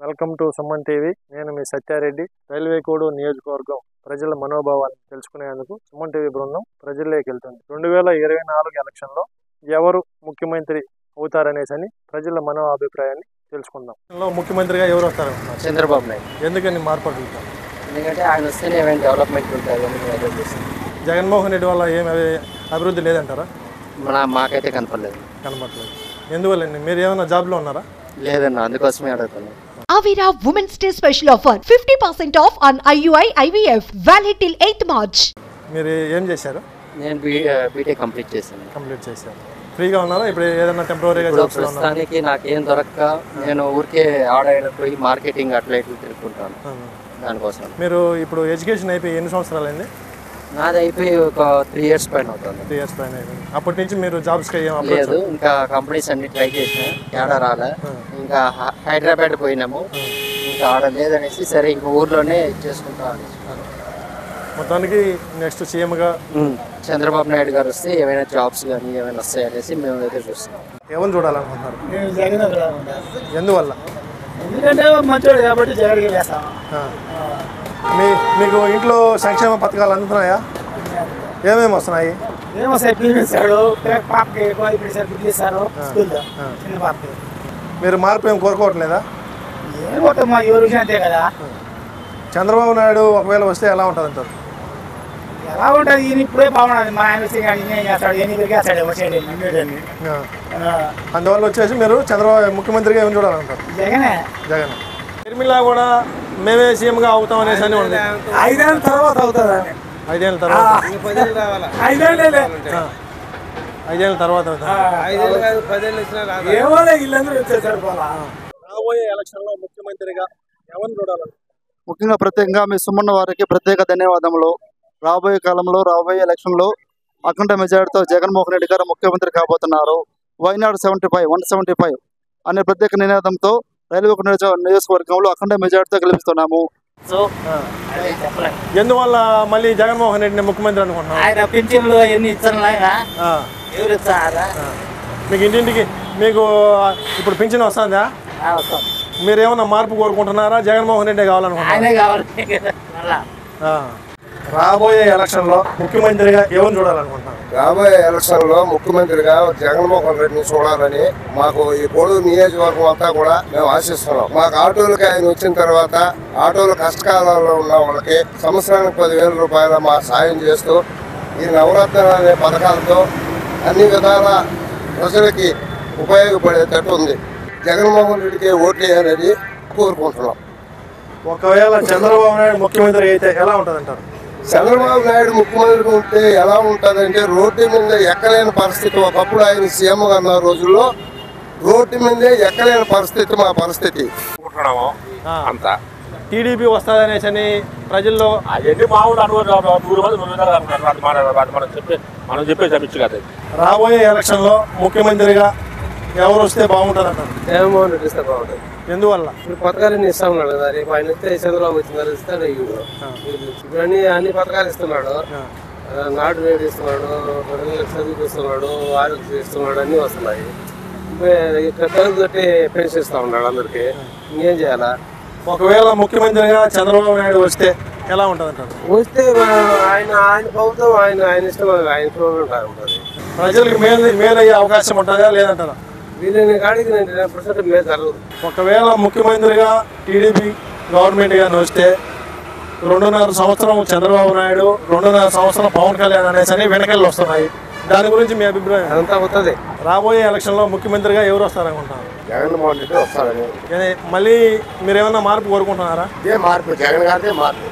Welcome to Suman TV నేను మీ Satya Reddy railway code నియోజకవర్గం ప్రజల మనోభావాలను తెలుసుకునేందుకు సుమన్ టీవీ బృందం ప్రజల్లోకి వెళ్తుంది రెండు వేల ఇరవై నాలుగు ఎలక్షన్లో ఎవరు ముఖ్యమంత్రి అవుతారనేసి అని ప్రజల మనో అభిప్రాయాన్ని తెలుసుకుందాం ముఖ్యమంత్రిగా ఎవరు వస్తారు చంద్రబాబు నాయుడు ఎందుకని మార్పు అడుగుతారు ఎందుకంటే ఆయన వస్తేనే ఏమైనా డెవలప్మెంట్ ఉంటుంది అని నేను ఆలోచిస్తాను జగన్మోహన్ రెడ్డి వల్ల ఏమి అభివృద్ధి లేదంటారా మన మాకైతే కనపడలేదు కనబడలేదు ఎందువల్లండి మీరు ఏమైనా జాబ్లో ఉన్నారా లేదన్న అందుకోసమే అడుగుతున్నాను Avira Women's Day special offer 50% off on IUI IVF valid till 8th March. మీరు ఏం చేశారు నేను బీ బీటెక్ కంప్లీట్ చేశాను కంప్లీట్ చేశారు ఫ్రీగా ఉన్నారా ఇప్పుడు ఏదైనా టెంపరీగా ఇప్పుడు జాబ్స్లో ఉన్నారా ప్రస్తుతానికి నాకేం దొరక్క నేను ఊరికే ఆడ పోయి మార్కెటింగ్ అట్లా ఇట్లా తిరుగుతుంటాను అవును. దానికోసం మీరు ఇప్పుడు ఎడ్యుకేషన్ అయిపోయి ఎన్ని సంవత్సరాలు అయింది నాది అయిపోయి ఒక త్రీ ఇయర్స్ పైన అవుతుంది త్రీ ఇయర్స్ పైన అయిపోయింది అప్పటి నుంచి మీరు జాబ్స్కి ఏం లేదు ఇంకా కంపెనీస్ అన్ని ట్రై చేసిన ఏడా రాలే ఇంకా హ- హైదరాబాద్ పోయినాము ఇంకా ఆడ లేదనేసి సరే ఇంక ఊర్లోనే చేసుకుంటా అనేసి మొత్తానికి నెక్స్ట్ సీఎంగా ఉమ్. చంద్రబాబు నాయుడు గారు వస్తే ఏమైనా జాబ్స్ కానీ ఏమైనా వస్తాయి అనేసి మేము అయితే చూస్తున్నాం ఎవరిని చూడాలనుకుంటున్నారు నేను జగన్ ఒకడే ఉంటా. ఎందువల్ల ఎందుకంటే మంచోడు కాబట్టి జగన్కి వేస్తాం ఆ. మీ మీకు ఇంట్లో సంక్షేమ పథకాలు అందుతున్నాయా ఏమేమి వస్తున్నాయి ఏమో సార్ పిల్లలు ఇస్తాడు పిల్ల- పాపకి కోడి పిలిచారు బిడ్డలు ఇస్తారు స్కూల్లో చిన్న పాపకి మీరు మార్పు ఏం కోరుకోవట్లేదా ఏమో మా ఎవరు విషయం అంతే కదా చంద్రబాబు నాయుడు ఒకవేళ వస్తే ఎలా ఉంటుంది అంటారు ఎలా ఉంటుంది ఈయన ఇప్పుడే బాగున్నది మా ఆయన వస్తే కానీ ఈయన ఏం చేస్తాడు ఎన్ని పెరిగేస్తాడు వచ్చేది అన్నిటిని ఆ. అందువల్ల వచ్చేసి మీరు చంద్రబాబు ముఖ్యమంత్రిగా ఏమి చూడాలంటారు జగనే జగన్ నిర్మిలా కూడా మేమే సీఎంగా అవుతాం అనేసి అని ఉంది ఐదేళ్ళ తర్వాత అవుతుంది అని ఐదేళ్ళ తర్వాత ఐదేళ్ళే ఆ. ఐదేళ్ళ తర్వాత అవుతాం ఏమో ఇల్లందరూ వచ్చేసారు పోలా రాబోయే ఎలక్షన్లో ముఖ్యమంత్రిగా ఎవరిని చూడాలంటారు ముఖ్యంగా ప్రత్యేకంగా మీ సుమన్న వారికి ప్రత్యేక ధన్యవాదములు రాబోయే కాలంలో రాబోయే ఎలక్షన్లో అఖండ మెజారిటీతో జగన్మోహన్ రెడ్డి గారు ముఖ్యమంత్రి కాబోతున్నారు why not seventy five one seventy five అనే ప్రత్యేక నినాదంతో రైల్వే కోట నియోజక- నియోజకవర్గంలో అఖండ మెజారిటీతో గెలుస్తున్నాము సో అదే చెప్పలేదు ఎందువల్ల మళ్ళీ జగన్మోహన్ రెడ్డిని ముఖ్యమంత్రి అనుకుంటున్నాం ఆయన పింఛన్లు ఎన్ని ఇస్తారు ఆయన ఆ. ఎవరు ఇస్తారా మీకు ఇంటింటికి మీకు ఇప్పుడు పింఛన్ వస్తుందా వస్తాం మీరు ఏమన్నా మార్పు కోరుకుంటున్నారా జగన్మోహన్ రెడ్డి కావాలనుకుంటున్నారా ఆయనే కావాలి మళ్ళా ఆ. రాబోయే ఎలక్షన్లో ముఖ్యమంత్రిగా ఎవరిని చూడాలనుకుంటున్నారు రాబోయే ఎలక్షన్ లో ముఖ్యమంత్రిగా జగన్మోహన్ రెడ్డిని చూడాలని మాకు ఈ కోడు నియోజకవర్గం అంతా కూడా మేము ఆశిస్తున్నాం మాకు ఆటోలకి ఆయన వచ్చిన తర్వాత ఆటోలు కష్టకాలంలో ఉన్న వాళ్ళకి సంవత్సరానికి పదివేల రూపాయల మా సాయం చేస్తూ ఈ నవరత్న అనే పథకాలతో అన్ని విధాల ప్రజలకి ఉపయోగపడేటట్టు ఉంది జగన్మోహన్ రెడ్డికి ఓట్లు వేయాలని కోరుకుంటున్నాం ఒకవేళ చంద్రబాబు నాయుడు ముఖ్యమంత్రి అయితే ఎలా ఉంటుంది అంటారు చంద్రబాబు నాయుడు ముఖ్యమంత్రి ఉంటే ఎలా ఉంటుందంటే రోడ్డు మీద ఎక్కలేని పరిస్థితి ఒకప్పుడు ఆయన సీఎం ఉన్న రోజుల్లో రోడ్డు మీదే ఎక్కలేని పరిస్థితి మా పరిస్థితి అనుకుంటున్నాము ఆ. అంత టీడీపీ వస్తుందనేసి అని ప్రజల్లో అవన్నీ మామూలు అనుకో నూరు మంది నూరు విధాలు అనుకుంటారు అది మన అది మనం చెప్పే మనం చెప్పే చమిచ్చు కదా ఇది. రాబోయే ఎలక్షన్లో ముఖ్యమంత్రిగా ఎవరు వస్తే బాగుంటుంది అంటారు జగన్మోహన్ రెడ్డి ఇస్తే బాగుంటుంది ఎందువల్ల ఇప్పుడు పథకాలన్నీ ఇస్తా ఉన్నాడు కదా రేపు ఆయన ఇస్తే చంద్రబాబు వచ్చినారు ఇస్తాడు ఇప్పుడు ఇప్పుడు అన్ని అన్ని పథకాలు ఇస్తున్నాడు ఆ. ఆ, నాటు నేడు ఇస్తున్నాడు పిల్లలకు చదువుకు ఇస్తున్నాడు ఆరోగ్యం ఇస్తున్నాడు అన్ని వస్తున్నాయి పెద్దలు తోటి పెన్షన్ ఇస్తా ఉన్నాడు అందరికి ఇంకేం చేయాలా ఒకవేళ ముఖ్యమంత్రిగా చంద్రబాబు నాయుడు వస్తే ఎలా ఉంటుంది అంటారు వస్తే మన- ఆయన ఆయన ప్రభుత్వం ఆయన ఆయన ఇష్టం ఆయన ప్రభుత్వం ఉంటుంది ప్రజలకు మేలు మేలయ్యే అవకాశం ఉంటుందా లేదంటారా వీళ్ళని కాడికి నేను పర్సెంట్ మీద జరగదు ఒకవేళ ముఖ్యమంత్రిగా టీడీపీ గవర్నమెంట్ గాని వస్తే రెండున్నర సంవత్సరం చంద్రబాబు నాయుడు రెండున్నర సంవత్సరం పవన్ కళ్యాణ్ అనేసి అని వెనకలు వస్తున్నాయి దాని గురించి మీ అభిప్రాయం అదంతా అవుతుంది రాబోయే ఎలక్షన్లో ముఖ్యమంత్రిగా ఎవరు వస్తారనుకుంటున్నారు జగన్మోహన్ రెడ్డి వస్తారని ఏ- మళ్ళీ మీరు ఏమన్నా మార్పు కోరుకుంటున్నారా ఇదే మార్పు జగన్ గారిదే మార్పు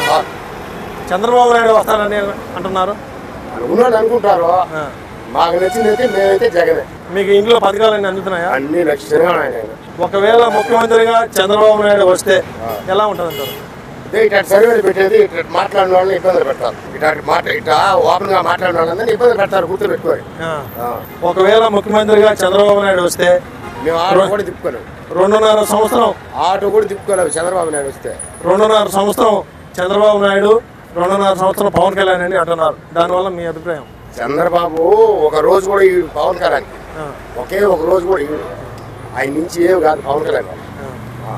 చంద్రబాబు నాయుడు వస్తారని అంటున్నారు ఉన్నోళ్ళు అనుకుంటారు ఆ. మాకు నచ్చిందైతే మేమైతే జగనే మీకు ఇంట్లో పథకాలన్నీ అందుతున్నాయా అన్ని నచ్చిన ఆయన ఒకవేళ ముఖ్యమంత్రిగా చంద్రబాబు నాయుడు వస్తే ఎలా ఉంటుంది అంటారు ఇదే ఇటు సర్వేలు పెట్టేది ఇటు మాట్లాడిన వాళ్ళని ఇబ్బందులు పెడతారు ఇటు మాట ఇటు ఓపెన్ గా మాట్లాడిన వాళ్ళందరినీ ఇబ్బంది పెడతారు గుర్తు పెట్టుకోరు ఆ. ఒకవేళ ముఖ్యమంత్రిగా చంద్రబాబు నాయుడు వస్తే మేము ఆటో కూడా తిప్పుకోలేము రెండున్నర సంవత్సరం ఆటో కూడా తిప్పుకోలేము చంద్రబాబు నాయుడు వస్తే రెండున్నర సంవత్సరం చంద్రబాబు నాయుడు రెండున్నర సంవత్సరం పవన్ కళ్యాణ్ అని అంటున్నారు దానివల్ల మీ అభిప్రాయం చంద్రబాబు ఒక రోజు కూడా ఈ పవన్ కళ్యాణ్ ఆ. ఒకే ఒక రోజు కూడా ఈడు ఆయన నుంచి ఏం కాదు పవన్ కళ్యాణ్ గారు. ఆ.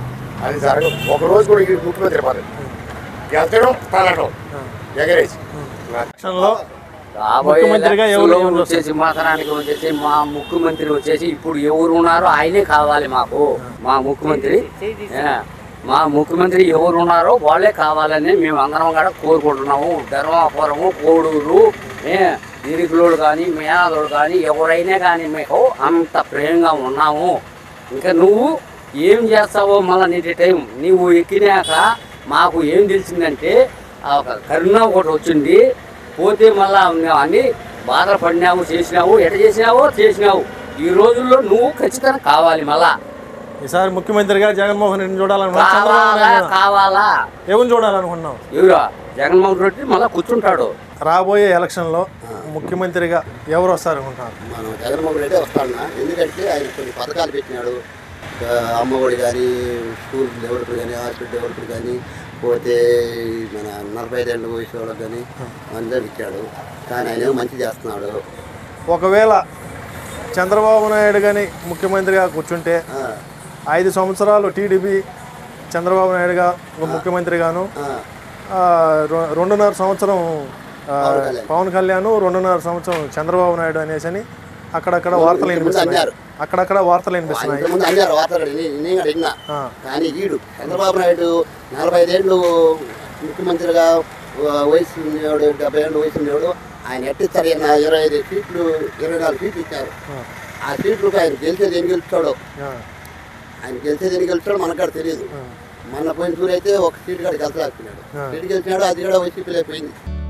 అది జరగదు ఒక రోజు కూడా ఈ ముఖ్యమంత్రి పదవి గెలచడం తనడం ఎగరేసి ఎలక్షన్లో రాబోయే ముఖ్యమంత్రిగా ఎవరు ఎలక్షన్లో ఎవరు వచ్చేసి సింహాసనానికి వచ్చేసి మా ముఖ్యమంత్రి వచ్చేసి ఇప్పుడు ఎవరు ఉన్నారో ఆయనే కావాలి మాకు మా ముఖ్యమంత్రి ఏ, మా ముఖ్యమంత్రి ఎవరు ఉన్నారో వాళ్ళే కావాలని మేము అందరం కూడా కోరుకుంటున్నాము ధర్మాపురము కోడూరు ఏ నిరుకులోడు కానీ మేనాదుడు కానీ ఎవరైనా కానీ మీకు అంత ప్రేమగా ఉన్నాము ఇంకా నువ్వు ఏం చేస్తావో మళ్ళీ నీటి టైం నువ్వు ఎక్కినాక మాకు ఏం తెలిసిందంటే ఆ ఒక కరుణ ఒకటి వచ్చింది పోతే మళ్ళా మేము అన్ని బాధపడినావు చేసినావు ఎట చేసినావో చేసినావు ఈ రోజుల్లో నువ్వు ఖచ్చితంగా కావాలి మళ్ళా ఈసారి ముఖ్యమంత్రిగా జగన్మోహన్ రెడ్డిని చూడాలనుకున్నావు చంద్రబాబు కావాలా నాయుడు కావాలా ఎవరిని చూడాలనుకున్నావు ఎవరా జగన్మోహన్ రెడ్డి మళ్ళా కూర్చుంటాడు రాబోయే ఎలక్షన్లో ముఖ్యమంత్రిగా ఎవరు వస్తారనుకుంటున్నారు మనం జగన్మోహన్ రెడ్డి వస్తాడన్నా ఎందుకంటే ఆయన కొన్ని పథకాలు పెట్టినాడు ఆ, అమ్మఒడి కానీ స్కూల్ డెవలప్మెంట్ కానీ హాస్పిటల్ డెవలప్మెంట్ కానీ పోతే మన నలభై ఐదేళ్ళ వయసు వాళ్ళకి కానీ అందరూ ఇచ్చాడు కానీ ఆయన ఏమో మంచి చేస్తున్నాడు ఒకవేళ చంద్రబాబు నాయుడు కానీ ముఖ్యమంత్రిగా కూర్చుంటే ఆ, ఐదు సంవత్సరాలు టీడీపీ చంద్రబాబు నాయుడుగా ఒక ముఖ్యమంత్రిగాను ఆ, ఆ, రె- రెండున్నర సంవత్సరం ఆ, పవన్ కళ్యాణ్. పవన్ కళ్యాణ్ రెండున్నర సంవత్సరం చంద్రబాబు నాయుడు అనేసి అని అక్కడక్కడ వార్తలు ఇంతకు ముందు వినిపిస్తున్నాయి అన్నారు. అక్కడక్కడ వార్తలు వినిపిస్తున్నాయి ఇంతకుముందు అన్నారు వార్తలు నేను నేను కూడా విన్నా ఆ. కానీ వీడు చంద్రబాబు నాయుడు నలభై ఐదేళ్ళు ముఖ్యమంత్రిగా ఆ, వయసు ఉండేవాడు డెబ్బై ఏళ్ళు వయసు ఉండేవాడు ఆయన ఎట్టిస్తారు ఈయన ఇరవై ఐదు సీట్లు ఇరవై నాలుగు సీట్లు ఇచ్చారు ఆ సీట్లకు ఆయన గెలిచేది ఏం గెలుస్తాడో ఆ, ఆయన గెలిచేది ఎన్ని గెలుస్తాడో మనకు కూడా తెలియదు మొన్న పోయిన టూర్ అయితే ఒక సీటు కాడ గెలిచాడు ఆ. సీటు గెలిచినాడు అది కూడా వైసీపీలో పోయింది